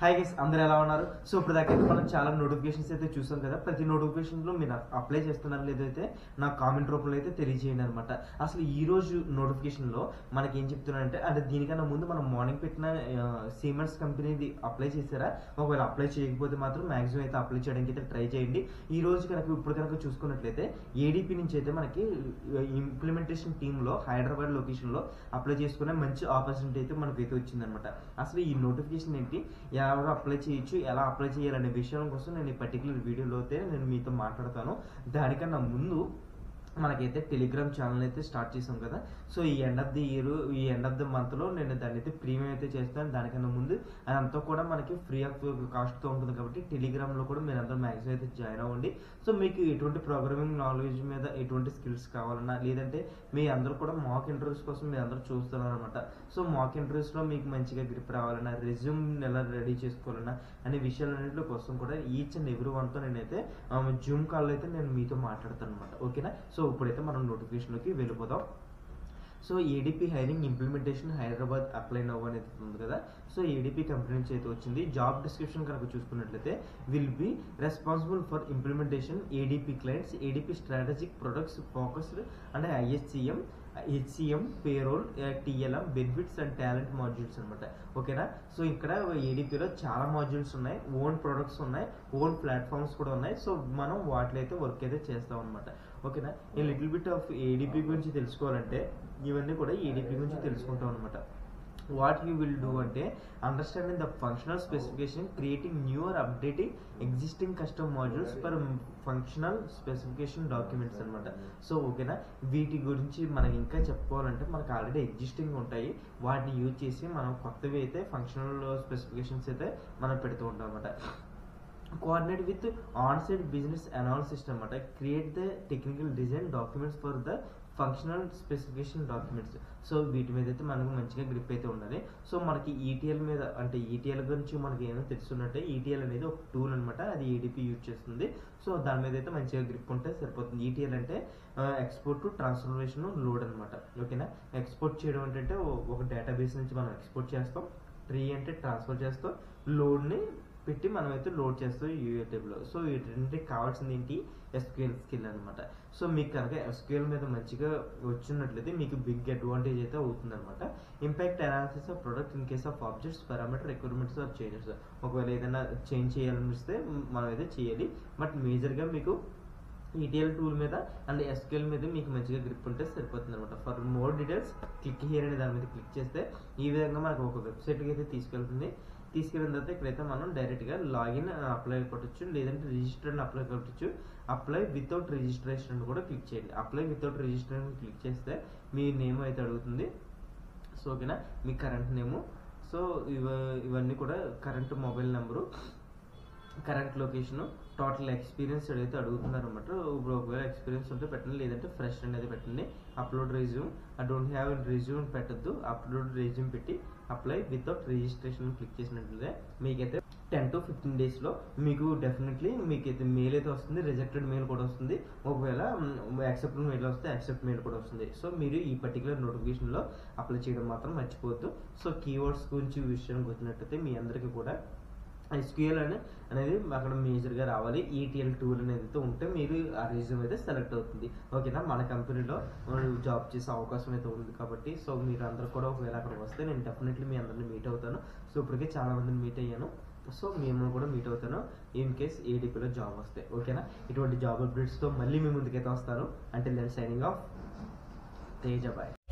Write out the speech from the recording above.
hi guys అందరూ ఎలా ఉన్నారు సో ఇప్పుడు దాకా అయితే మనం చాలా నోటిఫికేషన్స్ అయితే చూసాం కదా ప్రతి notification లో మీరు అప్లై చేస్తున్నారు లేదైతే నా కామెంట్ రూపంలో అయితే తెలియజేయండి అనమాట అసలు ఈ రోజు notification లో మనకి ఏం చెప్తున్నారంటే అంటే దీనికన్నా ముందు మనం మార్నింగ్ పెట్టిన సీమెన్స్ కంపెనీది అప్లై చేశారా ఒకవేళ అప్లై చేయకపోతే మాత్రం మాక్సిమం అయితే అప్లై చేయడానికి అయితే ట్రై చేయండి ఈ రోజు కనుక ఇప్పుడు కనుక చూసుకున్నట్లయితే ఏడీపీ నుంచి అయితే మనకి ఇంప్లిమెంటేషన్ టీంలో హైదరాబాద్ లొకేషన్లో అప్లై చేసుకునే మంచి ఆపర్చునిటీ అయితే మనకి అయితే వచ్చిందనమాట అసలు ఈ నోటిఫికేషన్ ఏంటి ఎవరు అప్లై చేయొచ్చు ఎలా అప్లై చేయాలనే విషయం కోసం నేను ఈ పర్టికులర్ వీడియోలో అయితే నేను మీతో మాట్లాడతాను దానికన్నా ముందు మనకైతే టెలిగ్రామ్ ఛానల్ అయితే స్టార్ట్ చేసాం కదా సో ఈ ఎండ్ ఆఫ్ ది ఇయర్ ఈ ఎండ్ ఆఫ్ ది మంత్లో నేను దాన్ని అయితే ప్రీమియం అయితే చేస్తాను దానికన్నా ముందు అదంతా కూడా మనకి ఫ్రీ ఆఫ్ కాస్ట్తో ఉంటుంది కాబట్టి టెలిగ్రామ్లో కూడా మీరు అందరూ మ్యాక్సిమం అయితే జాయిన్ అవ్వండి సో మీకు ఎటువంటి ప్రోగ్రామింగ్ నాలెడ్జ్ మీద ఎటువంటి స్కిల్స్ కావాలన్నా లేదంటే మీ అందరూ కూడా మాక్ ఇంటర్వ్యూస్ కోసం మీరు అందరూ చూస్తున్నారు అనమాట సో మాక్ ఇంటర్వ్యూస్లో మీకు మంచిగా గ్రిప్ రావాలన్నా రెజ్యూమ్ ఎలా రెడీ చేసుకోవాలన్నా అనే విషయాలన్నింటి కోసం కూడా ఈచ్ అండ్ ఎవ్రీ వన్తో నేనైతే జూమ్ కాల్లో అయితే నేను మీతో మాట్లాడతాను అనమాట ఓకేనా సో ఇప్పుడైతే మనం నోటిఫికేషన్లోకి వెళ్ళిపోదాం so ADP hiring implementation Hyderabad apply now అనేది ఉంది కదా సో ఏడీపీ కంపెనీ నుంచి అయితే వచ్చింది జాబ్ డిస్క్రిప్షన్ కనుక చూసుకున్నట్లయితే will be responsible for implementation ADP clients ADP strategic products focused and IHCM HCM payroll TLM benefits and talent modules అనమాట ఓకేనా సో ఇక్కడ ఏడీపీలో చాలా మాడ్యూల్స్ ఉన్నాయి ఓన్ ప్రొడక్ట్స్ ఉన్నాయి ఓన్ ప్లాట్ఫామ్స్ కూడా ఉన్నాయి సో మనం వాటిలో అయితే వర్క్ అయితే చేస్తాం అనమాట ఓకేనా ఈ లిటిల్ బిట్ ఆఫ్ ఏడీపీ గురించి తెలుసుకోవాలంటే ఇవన్నీ కూడా ఏడీపీ గురించి తెలుసుకుంటాం అనమాట వాట్ యూ విల్ డూ అంటే understanding the functional specification creating new or updating existing custom modules for functional specification documents అనమాట సో ఓకేనా వీటి గురించి మనకి ఇంకా చెప్పుకోవాలంటే మనకు ఆల్రెడీ ఎగ్జిస్టింగ్ ఉంటాయి వాటిని యూజ్ చేసి మనం కొత్తవి అయితే ఫంక్షనల్ స్పెసిఫికేషన్స్ అయితే మనం పెడుతూ ఉంటాం అనమాట coordinate with on side business analysis అనమాట create the technical design documents for the functional specification documents so వీటి మీద అయితే మనకు మంచిగా గ్రిప్ అయితే ఉండాలి సో మనకి ఈటీఎల్ మీద అంటే ఈటీఎల్ గురించి మనకి ఏమైనా తెలుసున్నట్టే ఈటీఎల్ అనేది ఒక టూల్ అనమాట అది ఏడీపీ యూజ్ చేస్తుంది సో దాని మీద అయితే మంచిగా గ్రిప్ ఉంటే సరిపోతుంది ఈటీఎల్ అంటే ఎక్స్పోర్ట్ ట్రాన్స్ఫర్మేషన్ లోడ్ అనమాట ఓకేనా ఎక్స్పోర్ట్ చేయడం అంటే ఒక డేటాబేస్ నుంచి మనం ఎక్స్పోర్ట్ చేస్తాం ట్రీ అంటే ట్రాన్స్ఫర్ చేస్తాం లోడ్ని పెట్టి మనం అయితే లోడ్ చేస్తాం యూఏటెబ్లో సో వీటికి కావాల్సింది ఏంటి ఎస్క్యూఎల్ స్కిల్ అనమాట సో మీకు కనుక ఎస్క్యూఎల్ మీద మంచిగా వచ్చినట్లయితే మీకు బిగ్ అడ్వాంటేజ్ అయితే అవుతుంది అనమాట impact analysis of product in case of objects parameter requirements of changes ఒకవేళ ఏదైనా చేంజ్ చేయాలనిపిస్తే మనం అయితే చేయాలి బట్ మేజర్గా మీకు ఈటీఎల్ టూల్ మీద అండ్ ఎస్క్యూఎల్ మీద మీకు మంచిగా గ్రిప్ ఉంటే సరిపోతుంది అనమాట for more details click here అనే దాని మీద క్లిక్ చేస్తే ఈ విధంగా మనకు ఒక వెబ్సైట్కి అయితే తీసుకెళ్తుంది తీసుకెళ్ళిన తర్వాత ఇక్కడైతే మనం డైరెక్ట్గా లాగిన్ అప్లై కొట్టచ్చు లేదంటే రిజిస్టర్ అప్లై కొట్టచ్చు అప్లై వితౌట్ రిజిస్ట్రేషన్ కూడా క్లిక్ చేయండి అప్లై వితౌట్ రిజిస్ట్రేషన్ క్లిక్ చేస్తే మీ నేమ్ అయితే అడుగుతుంది సో ఓకేనా మీ కరెంట్ నేము సో ఇవ ఇవన్నీ కూడా current mobile number current location total experience అయితే అడుగుతున్నారు అనమాట ఇప్పుడు ఒకవేళ ఎక్స్పీరియన్స్ ఉంటే పెట్టండి లేదంటే ఫ్రెష్ అనేది పెట్టండి upload resume I don't have resume పెట్టద్దు అప్లోడ్ రెజ్యూమ్ పెట్టి అప్లై వితౌట్ రిజిస్ట్రేషన్ క్లిక్ చేసినట్లయితే మీకైతే టెన్ టు ఫిఫ్టీన్ డేస్లో మీకు డెఫినెట్లీ మీకు అయితే మెయిల్ అయితే వస్తుంది రిజెక్టెడ్ మెయిల్ కూడా వస్తుంది ఒకవేళ యాక్సెప్ట్ మెయిల్ వస్తే యాక్సెప్ట్ మెయిల్ కూడా వస్తుంది సో మీరు ఈ పర్టికులర్ నోటిఫికేషన్లో అప్లై చేయడం మాత్రం మర్చిపోవద్దు సో కీవర్డ్స్ గురించి విషయానికి వచ్చినట్టయితే మీ అందరికీ కూడా ఎస్క్యూఎల్ అని అనేది అక్కడ మేజర్గా రావాలి ఈటీఎల్ టూల్ అనేది అయితే ఉంటే మీరు ఆ రీజన్ అయితే సెలెక్ట్ అవుతుంది ఓకేనా మన కంపెనీలో జాబ్ చేసే అవకాశం అయితే ఉంది కాబట్టి సో మీరు అందరూ కూడా ఒకవేళ అక్కడికి వస్తే నేను డెఫినెట్లీ మీ అందరిని మీట్ అవుతాను సో ఇప్పటికే చాలా మందిని మీట్ అయ్యాను సో మేము కూడా మీట్ అవుతాను ఇన్ కేస్ ఏడీపీలో జాబ్ వస్తే ఓకేనా ఇటువంటి జాబ్ అప్డేట్స్తో మళ్ళీ మీ ముందుకైతే వస్తాను అంటే నేను సైనింగ్ ఆఫ్ తేజ బాయ్